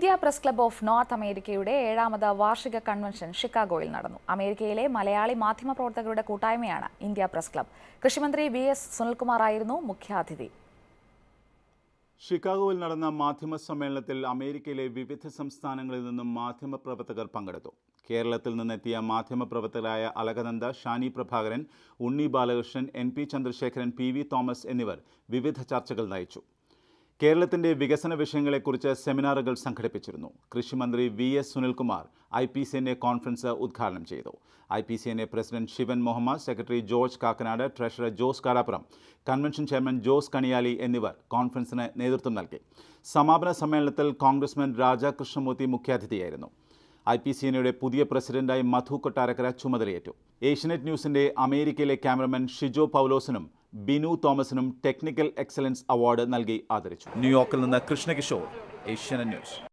India press club of north അമേരിക്കയുടെ ഏഴാമത് വാർഷിക കൺവെൻഷൻ ഷിക്കാഗോയിൽ നടന്നു അമേരിക്കയിലെ മലയാളി മാധ്യമപ്രവർത്തകരുടെ കൂട്ടായ്മയാണ് ഇന്ത്യ പ്രസ് ക്ലബ് കൃഷിമന്ത്രി വി എസ് സുനിൽകുമാറായിരുന്നു മുഖ്യാതിഥി ഷിക്കാഗോയിൽ നടന്ന മാധ്യമ സമ്മേളനത്തിൽ അമേരിക്കയിലെ വിവിധ സംസ്ഥാനങ്ങളിൽ നിന്നും മാധ്യമപ്രവർത്തകർ പങ്കെടുത്തു കേരളത്തിൽ നിന്നെത്തിയ മാധ്യമപ്രവർത്തകരായ Alakananda Shani Prabhakaran Unni Balakrishnan N P Chandrasekharan P V Thomas എന്നിവർ വിവിധ ചർച്ചകൾ നയിച്ചു കേരളത്തിന്റെ വികസന വിഷയങ്ങളെക്കുറിച്ച് സെമിനാറുകൾ സംഘടിപ്പിച്ചിരുന്നു കൃഷിമന്ത്രി V S Sunilkumar I P C N A conference ഉദ്ഘാടനം ചെയ്തു I P C N A president Sivan Muhammad secretary George Kakkanad treasurer Jose Karappuram convention chairman Jose Kaniyali എന്നിവർ കോൺഫറൻസിന് നേതൃത്വം നൽകി സമാപന സമ്മേളനത്തിൽ കോൺഗ്രസ്മാൻ രാജാ കൃഷ്ണമൂർത്തി മുഖ്യാതിഥിയായിരുന്നു ഐ പി സി എനയുടെ പുതിയ പ്രസിഡന്റായി മധു കൊട്ടാരക്കര ചുമതലയേറ്റു ഏഷ്യനെറ്റ് ന്യൂസിന്റെ അമേരിക്കയിലെ ക്യാമറമാൻ ഷിജോ പൗലോസിനും ബിനു തോമസിനും ടെക്നിക്കൽ എക്സലൻസ് അവാർഡ് നൽകി ആദരിച്ചു ന്യൂയോർക്കിൽ നിന്ന് കൃഷ്ണകിഷോർ ഏഷ്യനെറ്റ് ന്യൂസ്